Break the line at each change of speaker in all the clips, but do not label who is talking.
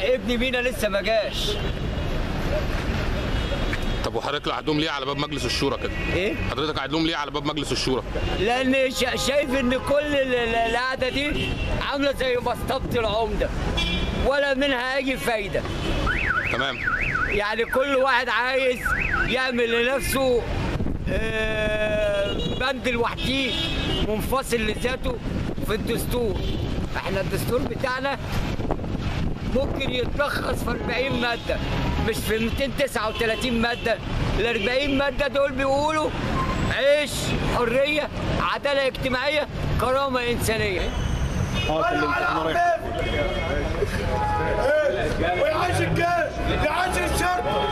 ابني مينا لسه ما جاش
طب وحضرتك قاعد لهم ليه على باب مجلس الشورى كده
ايه
حضرتك قاعد لهم ليه على باب مجلس الشورى
لان شا- شايف ان كل ال- ال- القعده دي عامله زي مسطبه العمده ولا منها اي فايده
تمام
يعني كل واحد عايز يعمل لنفسه آه، بند لوحده منفصل لذاته في الدستور احنا الدستور بتاعنا ممكن يتلخص في 40 ماده مش في 239 ماده ال 40 ماده دول بيقولوا عيش حريه عداله اجتماعيه كرامه انسانيه
ويعيش الجيش يعيش الشرطة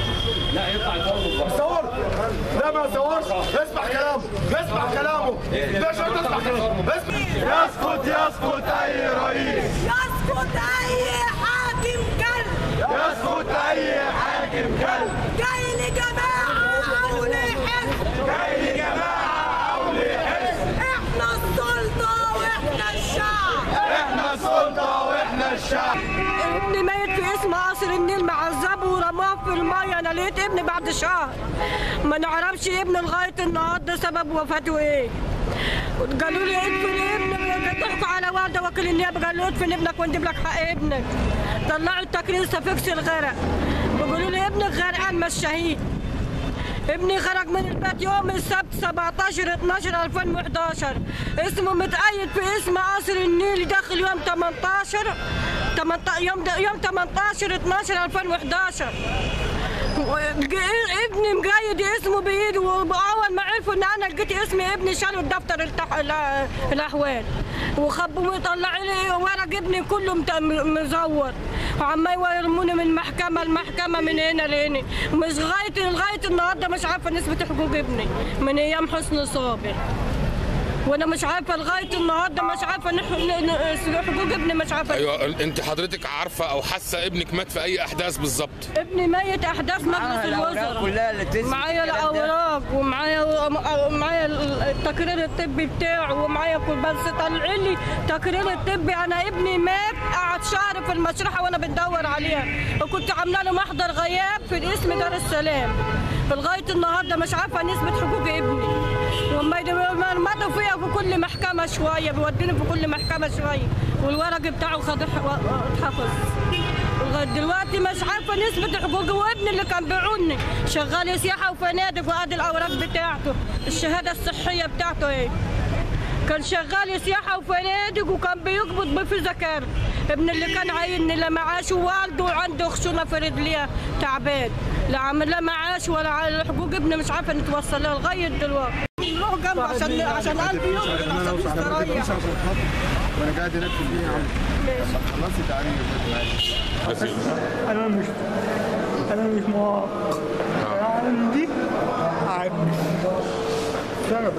صور لا ما صورش اسمع كلامه اسمع كلامه ليش انت تسمع كلامه اسمع يسكت يسكت اي رئيس
يسقط اي حاكم كلب
يسكت اي حاكم كلب
جاي لجماعه او لحزب
جاي لجماعة او لحزب
احنا السلطه واحنا الشعب
احنا السلطة واحنا الشعب
ابني ميت في اسم قصر النيل معذبه ورماه في الميه انا لقيت ابني بعد شهر ما نعرفش ابني لغايه النهارده سبب وفاته ايه قالوا لي ادفن ابنك ضحكوا على والده وكيل النيابه قال له ادفن ابنك ونجيب لك حق ابنك طلعوا التكرير سفكس الغرق بيقولوا لي ابنك غرقان مش شهيد ابني خرج من البيت يوم السبت 17 12 2011 اسمه متأيد في اسم قصر النيل داخل يوم 18 18 يوم يوم 18 12 2011 و- ابني مقيد اسمه بايده واول ما عرفوا ان انا لقيت اسمي ابني شالوا الدفتر التح... ال- الاحوال وخبوا طلع لي ورق ابني كله مت- م- مزور وعمال يرموني من محكمه لمحكمه من هنا لهنا مش لغايه لغايه النهارده مش عارفه نسبه حقوق ابني من ايام حسن صابر وانا مش عارفه لغايه النهارده مش عارفه نح... ن- ن- حقوق ابني مش عارفه
ايوه انت حضرتك عارفه او حاسه ابنك مات في اي احداث بالظبط
ابني ميت احداث مجلس
الأوراق
الوزراء
كلها اللي تثبت
معايا
الكلام ده.
الاوراق ومعايا معايا التقرير الطبي بتاعه ومعايا كل بس طلع لي تقرير الطبي انا ابني مات قعد شهر في المشرحه وانا بندور عليها وكنت عامله له محضر غياب في الاسم دار السلام لغايه النهارده مش عارفه نسبه حقوق ابني وما مضوا فيها في كل محكمه شويه بيودوني في كل محكمه شويه والورق بتاعه خد اتحفظ لغايه دلوقتي مش عارفه نسبه حقوقي وابني اللي كان بيعوني شغال سياحه وفنادق وادي الاوراق بتاعته الشهاده الصحيه بتاعته ايه كان شغال سياحه وفنادق وكان بيقبض بفي زكاه ابن اللي كان عايني لا معاش ووالده وعنده خشونه في رجليه تعبان لا عامل لا معاش ولا على حقوق ابني مش عارفه نتوصل لها لغايه دلوقتي نروح جنبه عشان عشان قلبي يقبض عشان يستريح
وانا قاعد هناك في البيت يا عم خلصت تعريف
بس
انا مش انا مش موافق انا عندي عبد سبب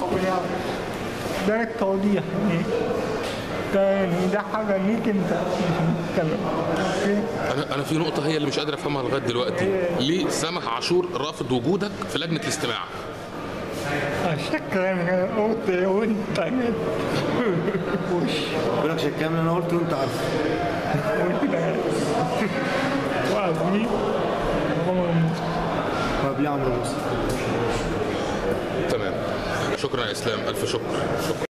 ده التوضيح يعني ده يعني ده حاجه ليك انت مش نتكلم اوكي
انا انا في نقطه هي اللي مش قادر افهمها لغايه دلوقتي ليه سامح عاشور رافض وجودك في لجنه الاستماع
شكرا انا قلت وانت وش
بقول لك شكام انا قلت وانت عارف
وقبلي عمر
قبل عمرو موسى
تمام شكرا يا اسلام الف شكر شكرا